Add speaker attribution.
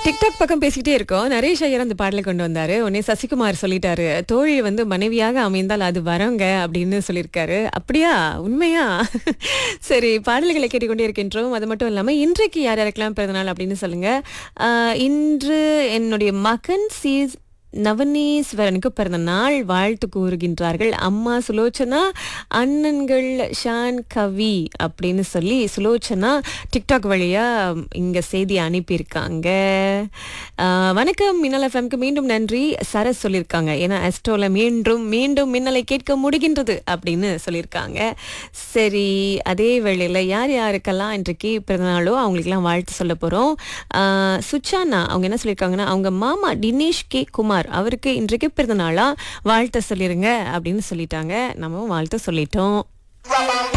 Speaker 1: TikTok பக்கம் பேசிக்கிட்டே இருக்கோம் நரேஷ் ஐயர் அந்த பாடலை கொண்டு வந்தாரு உடனே சசிகுமார் சொல்லிட்டாரு தோழி வந்து மனைவியாக அமைந்தால் அது வரங்க அப்படின்னு சொல்லியிருக்காரு அப்படியா உண்மையா சரி பாடல்களை கேட்டுக்கொண்டே இருக்கின்றோம் அது மட்டும் இல்லாம இன்றைக்கு யார் யாருக்கெல்லாம் பிறந்தநாள் அப்படின்னு சொல்லுங்க ஆஹ், இன்று என்னுடைய மகன் சீஸ் நவனீஸ்வரனுக்கு பிறந்த நாள் வாழ்த்து கூறுகின்றார்கள் அம்மா சுலோச்சனா அண்ணன்கள் ஷான் கவி அப்படின்னு சொல்லி சுலோச்சனா டிக்டாக் வழியா இங்க செய்தி அனுப்பியிருக்காங்க ஆஹ், வணக்கம் மின்னல் எஃப்எம்க்கு மீண்டும் நன்றி சரஸ் சொல்லியிருக்காங்க ஏன்னா அஸ்டோல மீண்டும் மீண்டும் மின்னலை கேட்க முடிகின்றது அப்படின்னு சொல்லியிருக்காங்க சரி அதே வேளையில் யார் யாருக்கெல்லாம் இன்றைக்கு பிறந்தநாளோ அவங்களுக்கெல்லாம் வாழ்த்து சொல்ல போகிறோம் சுச்சானா அவங்க என்ன சொல்லியிருக்காங்கன்னா அவங்க மாமா தினேஷ் கே குமார் அவருக்கு இன்றைக்கு பிறந்தநாளா வாழ்த்த சொல்லிருங்க அப்படின்னு சொல்லிட்டாங்க நம்ம வாழ்த்த சொல்லிட்டோம்